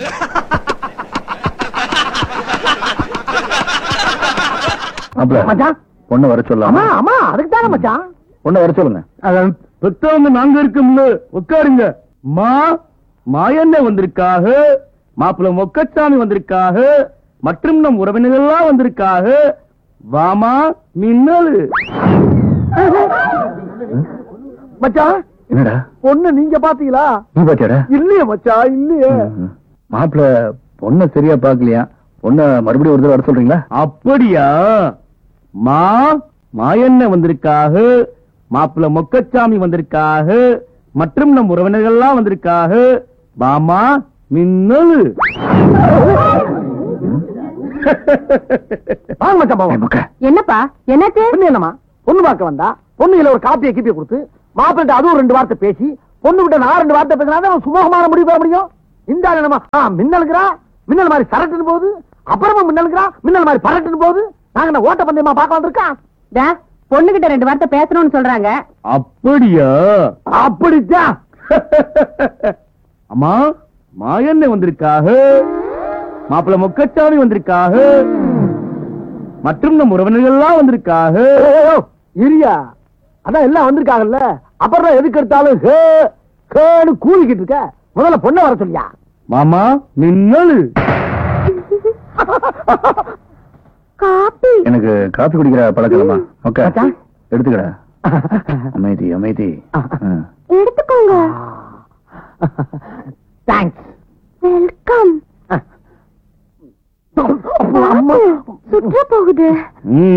மாப்பிள மச்சான் பொண்ணு வர ஆமா சொல்லலாமா ஆமா அதுக்கு தானே மச்சான் பொண்ணு வர சொல்லுங்க பெத்தவங்க நாங்க இருக்கோம்ல உட்காருங்க மா மாயண்ண வந்திருக்காக மாப்பிள்ள மொக்கச்சாமி வந்திருக்காக மற்றும் நம் உறவினர்கள்லாம் வந்திருக்காக வாமா மின்னல் மச்சான் என்னடா பொண்ணு நீங்க பாத்தீங்களா நீ பாத்தியாடா இல்லையே மச்சான் இல்லையே மாப்பிள பொண்ண சரியா பாக்கலையா பொண்ண மறுபடியும் ஒரு தடவை வர சொல்றீங்களா அப்படியா மா மாயண்ண வந்திருக்காக மாப்பிள்ள மொக்கச்சாமி வந்திருக்காக மற்றும் நம் உறவினர்கள்லாம் வந்திருக்காக வாமா மின்னல் வாங்க மச்சான் ஏய், பாவம் மொக்க என்னப்பா என்னாச்சு பொண்ணு என்னமா பொண்ணு பார்க்க வந்தா பொண்ணுல ஒரு காப்பியை கீப்பியை கொடுத்து மாப்பிள்ளை அதுவும் ரெண்டு வார்த்தை பேசி பொண்ணு கிட்ட நான் ரெண்டு வார்த்தை பேசினா தான் சுமூகமான முடிவு பெற முடியும் இந்த ஆளு என்னமா ஆ, மின்னலுக்குறா மின்னல் மாதிரி சரட்டுன்னு போகுது அப்புறமா மின்னலுக்குறா மின்னல் மாதிரி பரட்டுன்னு போகுது நாங்க என்ன ஓட்ட பந்தயமா பார்க்க வந்திருக்கா டா, பொண்ணுகிட்ட ரெண்டு வார்த்தை பேசணும்னு சொல்றாங்க அப்படியா அப்படித்தான் அம்மா மாயண்ண வந்திருக்காக மாப்பிள்ள மொக்கச்சாமி வந்திருக்காக மற்றும் நம் உறவினர்கள்லாம் வந்திருக்காக ஏய், ஏய், இரியா அதான் எல்லாம் வந்திருக்காங்கல்ல அப்புறம் எதுக்கு எடுத்தாலும் ஹே ஹேன்னு கூவிக்கிட்டு இருக்க முதல்ல பொண்ணை வர சொல்லியா மாமா மின்னல் காப்பி எனக்கு காபி குடிக்கிற பழக்கலாமா ஓகே மச்சான். எடுத்துக்கடா அமைதி அமைதி ஆ. எடுத்துக்கோங்க தேங்க்ஸ் வெல்கம் அம்மா சுற்ற போகுது ம்